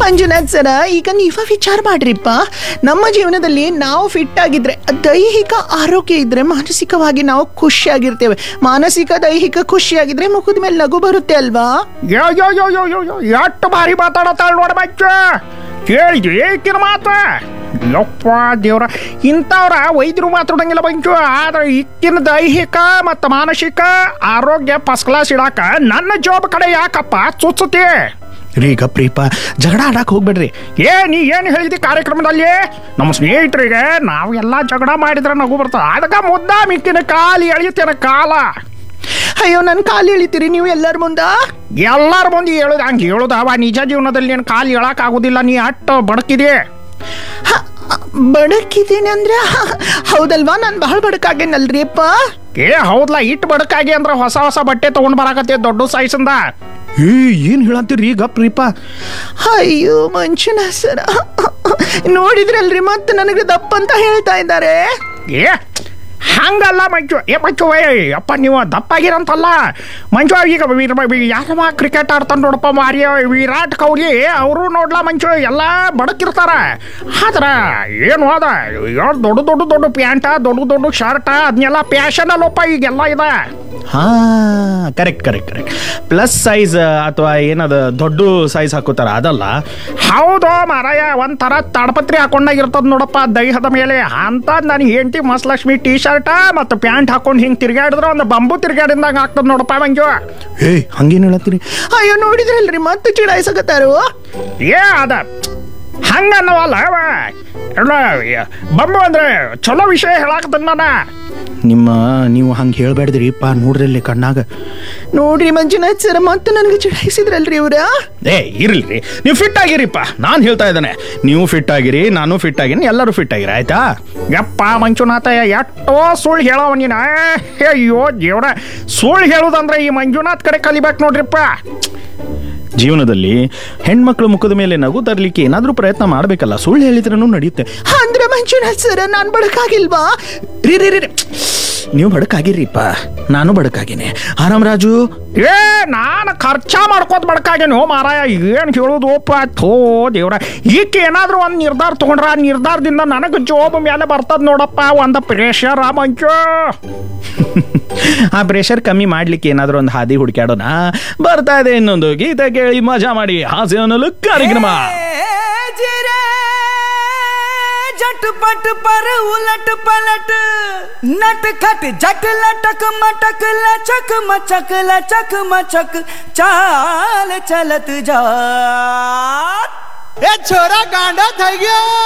ಮಂಜುನಾಥ್ ಸರ ಈಗ ನೀವ ವಿಚಾರ ಮಾಡ್ರಿಪ್ಪ ನಮ್ಮ ಜೀವನದಲ್ಲಿ ನಾವು ಫಿಟ್ ಆಗಿದ್ರೆ ದೈಹಿಕ ಆರೋಗ್ಯ ಇದ್ರೆ ಮಾನಸಿಕವಾಗಿ ನಾವು ಖುಷಿಯಾಗಿರ್ತೇವೆ ಮಾನಸಿಕ ದೈಹಿಕ ಖುಷಿಯಾಗಿದ್ರೆ ಮುಖದ ಮೇಲೆ ನಗು ಬರುತ್ತೆ ಅಲ್ವಾ ಯೋ ಯೋ ಯೋ ಯೋ ಯೋ ಯೋ ಎಷ್ಟು ಭಾರಿ ಮಾತಾಡತ್ತಾಳ ನೋಡ ಬಚ್ಚ ಕೇಳಿದ್ವಿ ಈಕಿನ ಮಾತ ಯಪ್ಪ ದೇವ್ರ ಇಂಥವ್ರ ವೈದ್ಯರು ಮಾತಾಡಂಗಿಲ್ಲ ಬಂಚು ಆದ್ರೆ ಈಕಿನ ದೈಹಿಕ ಮತ್ತು ಮಾನಸಿಕ ಆರೋಗ್ಯ ಫಸ್ಟ್ ಕ್ಲಾಸ್ ಇಡಾಕ ನನ್ನ ಜಾಬ್ ಕಡೆ ಯಾಕಪ್ಪ ಚುಚ್ಚುತ್ತೆ ರೀ ಗಪ್ರಿಪ್ಪ ಜಗಳ ಆಡಕ್ ಹೋಗ್ಬೇಡ್ರಿ ಏ ನೀ ಏನು ಹೇಳಿದಿ ಕಾರ್ಯಕ್ರಮದಲ್ಲಿ ನಮ್ಮ ಸ್ನೇಹಿತರಿಗೆ ನಾವು ಎಲ್ಲ ಜಗಳ ಮಾಡಿದ್ರೆ ನಗು ಬರ್ತದೆ ಅದಕ್ಕೆ ಮುದ್ದ ಮಿಕ್ಕಿನ ಕಾಲು ಎಳಿತೇನೆ ಕಾಲ ಅಯ್ಯೋ ನನ್ನ ಕಾಲು ಎಳಿತೀರಿ ನೀವು ಎಲ್ಲರ ಮುಂದ ಎಲ್ಲರ ಮುಂದೆ ಹೇಳುದು ಹಂಗೆ ಹೇಳುದವ ನಿಜ ಜೀವನದಲ್ಲಿ ನೀನು ಕಾಲು ಹೇಳಕ್ ಆಗುದಿಲ್ಲ ನೀ ಅಟ್ಟು ಬಡಕಿದೆ ಹ, ಬಡಕಿದ್ದೀನಿ ಅಂದ್ರೆ ಹ, ಹೌದಲ್ವಾ ನಾನು ಬಹಳ ಬಡಕಾಗೇನಲ್ರಿ ಅಪ್ಪ ಏ ಹೌದ್ಲ ಇಟ್ಟು ಬಡಕಾಗಿ ಅಂದ್ರೆ ಹೊಸ ಹೊಸ ಬಟ್ಟೆ ತಗೊಂಡ್ ಬರಾಕತ್ತೆ ದೊಡ್ಡ ಸೈಜಂದ ಏ ಏನು ಹೇಳತ್ತೀರಿ ಗಪ್ರಿಪ್ಪ ಅಯ್ಯೋ ಮಂಚುನ ಸರ ನೋಡಿದ್ರಲ್ರಿ ಮತ್ತೆ ನನಗೆ ದಪ್ಪ ಅಂತ ಹೇಳ್ತಾ ಇದ್ದಾರೆ ಏ ಹಂಗಲ್ಲ ಮಂಜು ಏ ಮಂಜು ಏ ಅಪ್ಪ ನೀವು ದಪ್ಪಾಗಿರಂತಲ್ಲ ಮಂಜು ಈಗ ಯಾರಮ್ಮ ಕ್ರಿಕೆಟ್ ಆಡ್ತಾನೆ ನೋಡಪ್ಪ ಮಾರಿ ವಿರಾಟ್ ಕೊಹ್ಲಿ ಅವರು ನೋಡ್ಲಾ ಮಂಜು ಎಲ್ಲ ಬಡಕಿರ್ತಾರ ಆದ್ರ ಏನು ಅದ ಯಾರು ದೊಡ್ಡ ದೊಡ್ಡ ದೊಡ್ಡ ಪ್ಯಾಂಟ ದೊಡ್ಡ ದೊಡ್ಡ ಶರ್ಟ ಅದನ್ನೆಲ್ಲ ಪ್ಯಾಶನ್ ಅಲ್ಲಪ್ಪ ಈಗೆಲ್ಲ ಇದೆ ಹಾ correct correct correct plus size ಅಥವಾ ಏನದ ದೊಡ್ಡ ಸೈಜ್ ಹಾಕೋತಾರ ಅದಲ್ಲ ಹೌದು ಮಾರಾಯ ಒಂಥರ ತಾಡಪತ್ರಿ ಹಾಕೊಂಡಾಗಿರ್ತದ ನೋಡಪ್ಪ ದೇಹದ ಮೇಲೆ ಅಂತ ನನ್ನ ಹೆಂಡತಿ ಮಸ್ಲಕ್ಷ್ಮಿ ಟೀ ಶರ್ಟ ಮತ್ತು ಪ್ಯಾಂಟ್ ಹಾಕೊಂಡು ಹಿಂಗೆ ತಿರ್ಗಾಡಿದ್ರೆ ಒಂದು ಬಂಬು ತಿರ್ಗಾಡಿದಂಗೆ ಆಗ್ತದ ನೋಡಪ್ಪ ಮಂಜು ಏ ಹಂಗೇನು ಹೇಳತ್ತೀರಿ ಅಯ್ಯೋ ನೋಡಿದ್ರಲ್ರಿ ಮತ್ತೆ ಚಿಡಾಯಿಸಕತ್ತಾರು ಏ ಅದ ಹಂಗನ್ನವಲ್ಲ ಅವ ಎಲ್ಲ ಬಂಬು ಅಂದ್ರೆ ಚಲೋ ವಿಷಯ ಹೇಳಾಕತ್ತದ ನಾನು ನಿಮ್ಮ ನೀವು ಹಂಗೆ ಹೇಳ್ಬೇಡ್ದ್ರಿಪ್ಪ ನೋಡ್ರಿ ಅಲ್ಲಿ ಕಣ್ಣಾಗ ನೋಡ್ರಿ ಮಂಜುನಾಥ್ ಸರ್ ಮತ್ತೆ ನನಗೆ ಚಿಡಾಯಿಸಿದ್ರಲ್ರಿ ಇವ್ರ ಏ ಇರ್ಲಿ ನೀವು ಫಿಟ್ ಆಗಿರಿಪ್ಪ ನಾನು ಹೇಳ್ತಾ ಇದ್ದಾನೆ ನೀವು ಫಿಟ್ ಆಗಿರಿ ನಾನು ಫಿಟ್ ಆಗಿನಿ ಎಲ್ಲರೂ ಫಿಟ್ ಆಗಿರಿ ಆಯ್ತಾ ಯಪ್ಪ ಮಂಜುನಾಥ ಎಷ್ಟೋ ಸುಳ್ಳು ಹೇಳವ ನೀನು ಏ, ಅಯ್ಯೋ ದೇವ್ರ ಸುಳ್ಳು ಹೇಳುದಂದ್ರೆ ಈ ಮಂಜುನಾಥ್ ಕಡೆ ಕಲಿಬೇಕು ನೋಡ್ರಿಪ್ಪ ಜೀವನದಲ್ಲಿ ಹೆಣ್ಮಕ್ಳು ಮುಖದ ಮೇಲೆ ನಗು ತರಲಿಕ್ಕೆ ಏನಾದರೂ ಪ್ರಯತ್ನ ಮಾಡಬೇಕಲ್ಲ ಸುಳ್ಳು ಹೇಳಿದ್ರೂ ನಡೆಯುತ್ತೆ ಅಂದ್ರೆ ಮಂಜುನಾಥ್ ಸರ್ ನಾನು ಬಡಕಾಗಿಲ್ವಾ ರೀ ರೀ ರೀ ರೀ. ನೀವು ಬಡಕಾಗಿರಿಪ್ಪ ನಾನು ಬಡಕಾಗಿನಿ ಆರಾಮ್ ರಾಜು ಏ ನಾನು ಖರ್ಚ ಮಾಡ್ಕೋತ ಬಡ್ಕಾಗೇನು ಮಾರಾಯ ಏನು ಹೇಳುದೋಪ ಥೋ ದೇವ್ರ ಈಕೆ ಏನಾದ್ರೂ ಒಂದು ನಿರ್ಧಾರ ತಗೊಂಡ್ರ ಆ ನಿರ್ಧಾರದಿಂದ ನನಗೆ ಜೋಬ್ ಮೇಲೆ ಬರ್ತದ ನೋಡಪ್ಪ ಒಂದು ಪ್ರೆಷರ್ ಮಂಚು ಆ ಪ್ರೆಷರ್ ಕಮ್ಮಿ ಮಾಡ್ಲಿಕ್ಕೆ ಏನಾದರೂ ಒಂದು ಹಾದಿ ಹುಡುಕ್ಯಾಡೋಣ ಬರ್ತಾ ಇದೆ ಇನ್ನೊಂದು ಗೀತೆ ಕೇಳಿ ಮಜಾ ಮಾಡಿ ಹಾಸ್ಯ ಅನ್ನಲು ಕಾರ್ಯಕ್ರಮ जिरे झटपट पर उलट पलट नट खट झट लटक मटक लचक मचक लचक मचक चाल चलत जा એ છોરા ગાંડા થઈ ગયો